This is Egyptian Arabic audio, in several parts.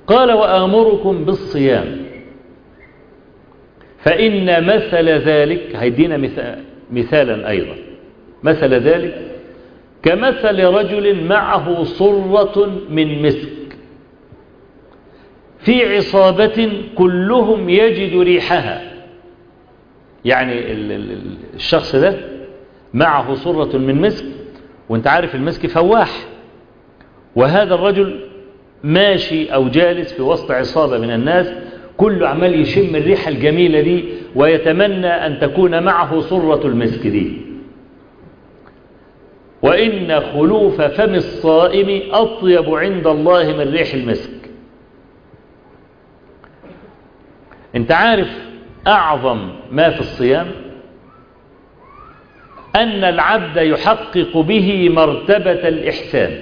قال وآمركم بالصيام فإن مثل ذلك هيدينا مثال مثالا أيضا مثل ذلك كمثل رجل معه صرة من مسك في عصابة كلهم يجد ريحها يعني الشخص ده معه صرة من مسك وانت عارف المسك فواح وهذا الرجل ماشي أو جالس في وسط عصابة من الناس كله عمال يشم الريحة الجميلة دي ويتمنى أن تكون معه صرة المسك دي وإن خلوف فم الصائم أطيب عند الله من ريح المسك انت عارف أعظم ما في الصيام أن العبد يحقق به مرتبة الإحسان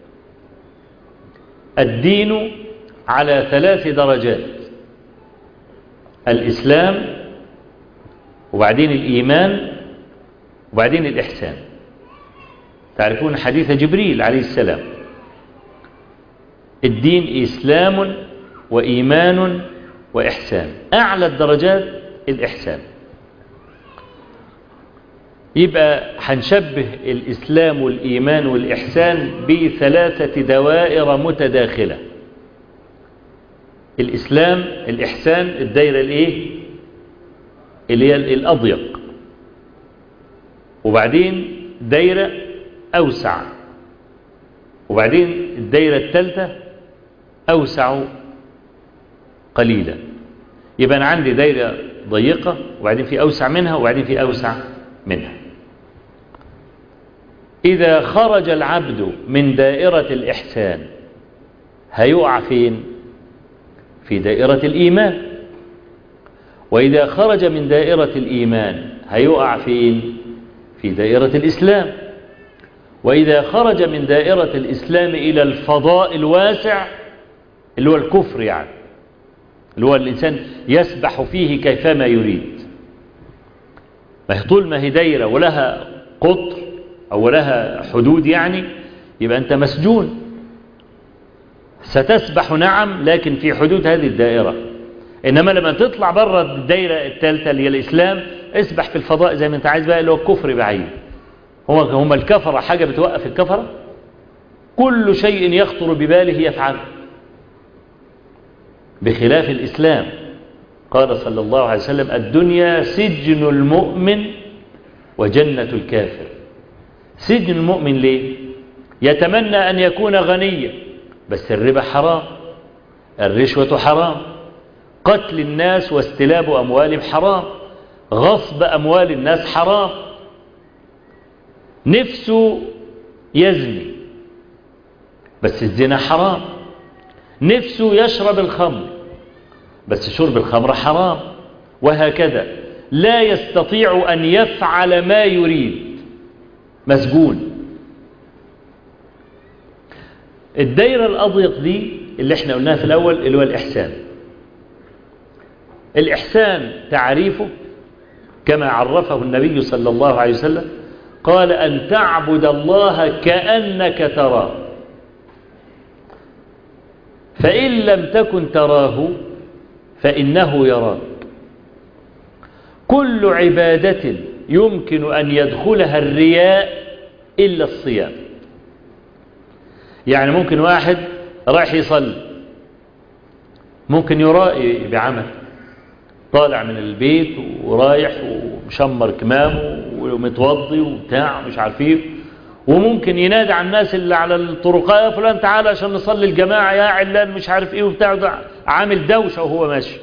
الدين على ثلاث درجات الإسلام وبعدين الإيمان وبعدين الإحسان تعرفون حديث جبريل عليه السلام الدين إسلام وإيمان وإحسان أعلى الدرجات الإحسان يبقى هنشبه الإسلام والإيمان والإحسان بثلاثة دوائر متداخلة الإسلام الإحسان الدائرة الإيه اللي هي الأضيق وبعدين دايرة أوسع وبعدين الدايرة الثالثة أوسع قليلا يبقى أنا عندي دايرة ضيقة وبعدين في أوسع منها وبعدين في أوسع منها إذا خرج العبد من دائرة الإحسان هيقع فين في دائرة الإيمان وإذا خرج من دائرة الإيمان هيقع فين في دائرة الإسلام وإذا خرج من دائرة الإسلام إلى الفضاء الواسع اللي هو الكفر يعني اللي هو الإنسان يسبح فيه كيفما يريد ما هي طول ما هي دايرة ولها قطر أو لها حدود يعني يبقى أنت مسجون ستسبح نعم لكن في حدود هذه الدائرة إنما لما تطلع بره الدائرة الثالثة اللي هي الإسلام اسبح في الفضاء زي ما أنت عايز بقى اللي هو الكفر بعيد هم هم الكفرة حاجة بتوقف الكفرة كل شيء يخطر بباله يفعله بخلاف الإسلام قال صلى الله عليه وسلم الدنيا سجن المؤمن وجنة الكافر سجن المؤمن ليه يتمنى أن يكون غنيا بس الربا حرام الرشوة حرام قتل الناس واستلاب أموالهم حرام غصب أموال الناس حرام نفسه يزني بس الزنا حرام نفسه يشرب الخمر بس شرب الخمر حرام وهكذا لا يستطيع أن يفعل ما يريد مسجون الدايرة الأضيق دي اللي احنا قلناها في الأول اللي هو الإحسان الإحسان تعريفه كما عرفه النبي صلى الله عليه وسلم قال أن تعبد الله كأنك تراه فإن لم تكن تراه فإنه يراك كل عبادة يمكن أن يدخلها الرياء إلا الصيام يعني ممكن واحد رايح يصلي ممكن يرائي بعمل طالع من البيت ورايح ومشمر كمامه ومتوضي وبتاع مش عارف ايه وممكن ينادي على الناس اللي على الطرقات يا فلان تعالى عشان نصلي الجماعة يا علان مش عارف ايه وبتاع عامل دوشة وهو ماشي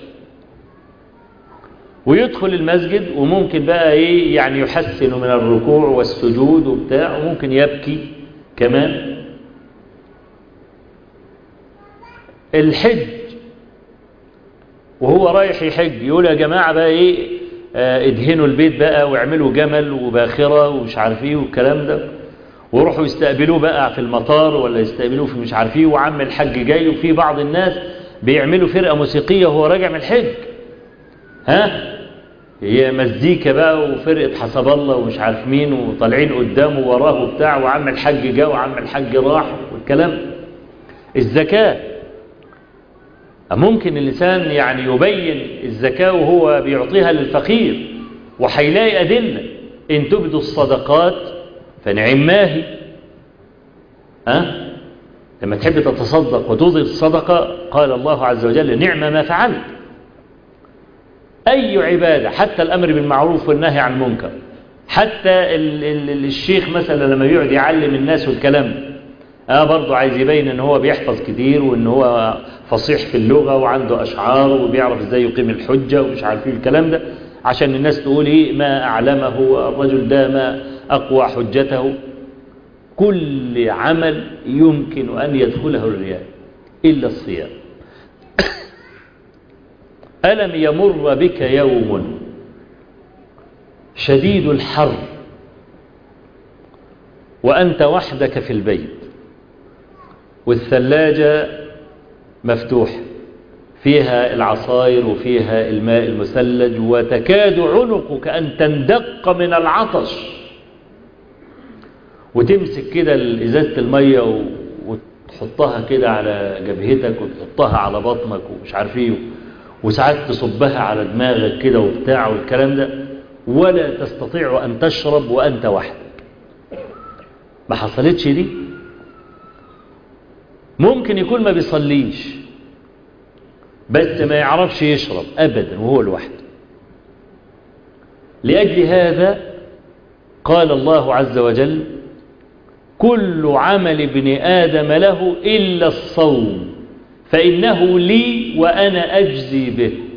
ويدخل المسجد وممكن بقى ايه يعني يحسن من الركوع والسجود وبتاع وممكن يبكي كمان الحج وهو رايح يحج يقول يا جماعة بقى ايه اه ادهنوا البيت بقى واعملوا جمل وباخرة ومش عارف ايه والكلام ده ويروحوا يستقبلوه بقى في المطار ولا يستقبلوه في مش عارف ايه وعم الحج جاي وفي بعض الناس بيعملوا فرقة موسيقية وهو راجع من الحج ها هي مزيكا بقى وفرقة حسب الله ومش عارف مين وطالعين قدامه وراه وبتاع وعم الحج جا وعم الحج راح والكلام الزكاة ممكن الإنسان يعني يبين الزكاة وهو بيعطيها للفقير وحيلاقي أدلة إن تبدوا الصدقات فنعم ما هي أه؟ لما تحب تتصدق وتظهر الصدقة قال الله عز وجل نعم ما فعلت أي عبادة حتى الأمر بالمعروف والنهي عن المنكر حتى ال ال الشيخ مثلا لما يقعد يعلم الناس والكلام اه برضه عايز يبين ان هو بيحفظ كتير وان هو فصيح في اللغة وعنده اشعار وبيعرف ازاي يقيم الحجة ومش عارف ايه الكلام ده عشان الناس تقول ايه ما اعلمه الرجل ده ما اقوى حجته كل عمل يمكن ان يدخله الرياء الا الصيام ألم يمر بك يوم شديد الحر وأنت وحدك في البيت والثلاجة مفتوحة فيها العصاير وفيها الماء المثلج وتكاد عنقك أن تندق من العطش وتمسك كده إزازة المية وتحطها كده على جبهتك وتحطها على بطنك ومش عارف ايه وساعات تصبها على دماغك كده وبتاع والكلام ده ولا تستطيع أن تشرب وأنت وحدك ما حصلتش دي ممكن يكون ما بيصليش بس ما يعرفش يشرب أبدا وهو لوحده لأجل هذا قال الله عز وجل كل عمل ابن آدم له إلا الصوم فإنه لي وأنا أجزي به